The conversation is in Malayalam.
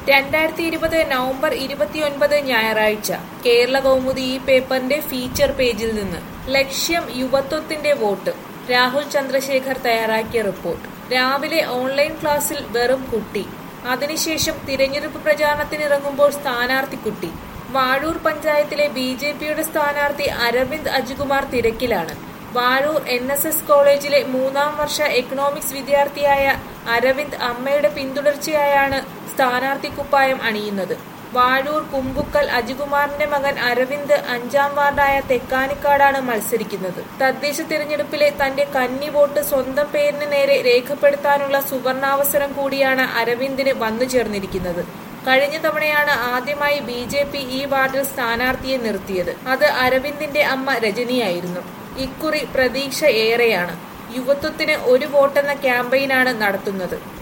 രണ്ടായിരത്തി ഇരുപത് നവംബർ ഇരുപത്തിയൊൻപത് ഞായറാഴ്ച കേരള കൗമുദി ഈ പേപ്പറിന്റെ ഫീച്ചർ പേജിൽ നിന്ന് ലക്ഷ്യം യുവത്വത്തിന്റെ വോട്ട് രാഹുൽ ചന്ദ്രശേഖർ തയ്യാറാക്കിയ റിപ്പോർട്ട് രാവിലെ ഓൺലൈൻ ക്ലാസ്സിൽ വെറും കുട്ടി അതിനുശേഷം തിരഞ്ഞെടുപ്പ് പ്രചാരണത്തിനിറങ്ങുമ്പോൾ സ്ഥാനാർത്ഥി കുട്ടി വാഴൂർ പഞ്ചായത്തിലെ ബി ജെ പിയുടെ സ്ഥാനാർത്ഥി അരവിന്ദ് അജികുമാർ തിരക്കിലാണ് വാഴൂർ എൻ എസ് എസ് കോളേജിലെ മൂന്നാം വർഷ എക്കണോമിക്സ് വിദ്യാർത്ഥിയായ അരവിന്ദ് അമ്മയുടെ പിന്തുടർച്ചയായാണ് സ്ഥാനാർത്ഥി കുപ്പായം അണിയുന്നത് വാഴൂർ കുമ്പുക്കൽ അജികുമാറിന്റെ മകൻ അരവിന്ദ് അഞ്ചാം വാർഡായ തെക്കാനിക്കാടാണ് മത്സരിക്കുന്നത് തദ്ദേശ തിരഞ്ഞെടുപ്പിലെ തന്റെ കന്നി വോട്ട് സ്വന്തം പേരിന് നേരെ രേഖപ്പെടുത്താനുള്ള സുവർണാവസരം കൂടിയാണ് അരവിന്ദിന് വന്നു ചേർന്നിരിക്കുന്നത് കഴിഞ്ഞ തവണയാണ് ആദ്യമായി ബി ജെ പി ഈ വാർഡിൽ സ്ഥാനാർത്ഥിയെ നിർത്തിയത് അത് അരവിന്ദിന്റെ അമ്മ രജനിയായിരുന്നു ഇക്കുറി പ്രതീക്ഷ ഏറെയാണ് യുവത്വത്തിന് ഒരു വോട്ടെന്ന ക്യാമ്പയിനാണ് നടത്തുന്നത്